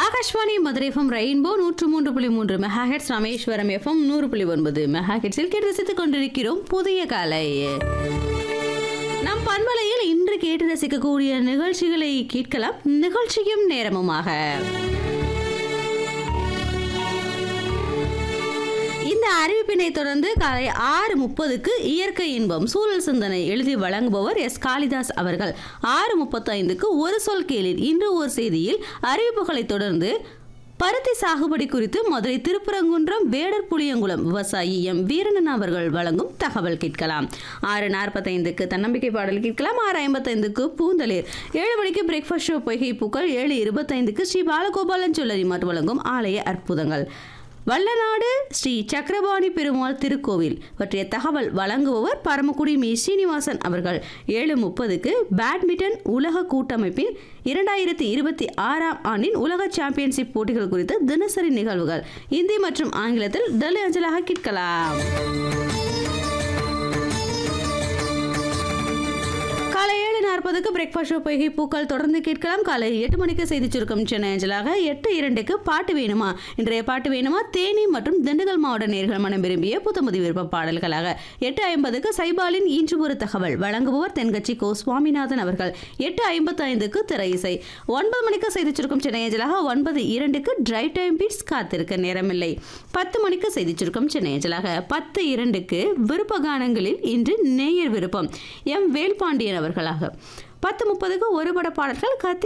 Akashvani Madurai FM rainbow நூற்று மூன்று புள்ளி மூன்று மெகாஹெட்ஸ் ராமேஸ்வரம் எஃப்எம் நூறு புள்ளி ஒன்பது மெகாஹெட்ஸில் கேட்டு ரசித்துக் கொண்டிருக்கிறோம் புதிய காலை நம் பண்பலையில் இன்று கேட்டு ரசிக்கக்கூடிய நிகழ்ச்சிகளை கேட்கலாம் நிகழ்ச்சியும் நேரமுமாக இந்த அறிவிப்பினை தொடர்ந்து காலை ஆறு முப்பதுக்கு இயற்கை இன்பம் சூழல் சிந்தனை எழுதி வழங்குபவர் எஸ் காளிதாஸ் அவர்கள் ஆறு முப்பத்தைந்துக்கு ஒரு சொல் கேளிர் இன்று ஒரு செய்தியில் அறிவிப்புகளை தொடர்ந்து பருத்தி சாகுபடி குறித்து மதுரை திருப்பரங்குன்றம் வேடர் புளியங்குளம் விவசாயி எம் வீரனன் அவர்கள் வழங்கும் தகவல் கேட்கலாம் ஆறு நாற்பத்தைந்துக்கு தன்னம்பிக்கை பாடல் கேட்கலாம் ஆறு ஐம்பத்தைந்துக்கு பூந்தளிர் ஏழு மணிக்கு பிரேக்ஃபாஸ்ட் ஷோ பொய்கை பூக்கள் ஏழு இருபத்தைந்துக்கு ஸ்ரீ பாலகோபாலன் சொல்லரி மாட்டு வழங்கும் ஆலய அற்புதங்கள் வல்லநாடு ஸ்ரீ சக்கரபாணி பெருமாள் திருக்கோவில் பற்றிய தகவல் வழங்குபவர் பரமக்குடி மீ சீனிவாசன் அவர்கள் ஏழு முப்பதுக்கு பேட்மிண்டன் உலக கூட்டமைப்பின் இரண்டாயிரத்தி இருபத்தி ஆறாம் ஆண்டின் உலக சாம்பியன்ஷிப் போட்டிகள் குறித்து தினசரி நிகழ்வுகள் இந்தி மற்றும் ஆங்கிலத்தில் டெல்லி அஞ்சலாக கேட்கலாம் காலை ஏழு நாற்பதுக்கு பிரேக்ஃபாஸ்ட் ஷோ பொய்கை பூக்கள் தொடர்ந்து கேட்கலாம் காலை எட்டு மணிக்கு செய்தி சுருக்கம் சென்னை அஞ்சலாக எட்டு இரண்டுக்கு பாட்டு வேணுமா இன்றைய பாட்டு வேணுமா தேனி மற்றும் திண்டுக்கல் மாவட்ட நேர்கள் மனம் விரும்பிய புத்தமதி விருப்ப பாடல்களாக எட்டு ஐம்பதுக்கு சைபாலின் இன்று ஒரு தகவல் வழங்குபவர் தென்கட்சி கோ சுவாமிநாதன் அவர்கள் எட்டு ஐம்பத்தி ஐந்துக்கு திரை இசை ஒன்பது மணிக்கு செய்தி சுருக்கம் சென்னை அஞ்சலாக ஒன்பது இரண்டுக்கு டிரை டைம் பீட்ஸ் காத்திருக்க நேரமில்லை பத்து மணிக்கு செய்தி சுருக்கம் சென்னை அஞ்சலாக பத்து இரண்டுக்கு விருப்ப கானங்களில் இன்று நேயர் விருப்பம் எம் வேல்பாண்டியன் அவர்களாக பத்து முப்பதுக்கு ஒரு பட பாடல்கள் கத்தி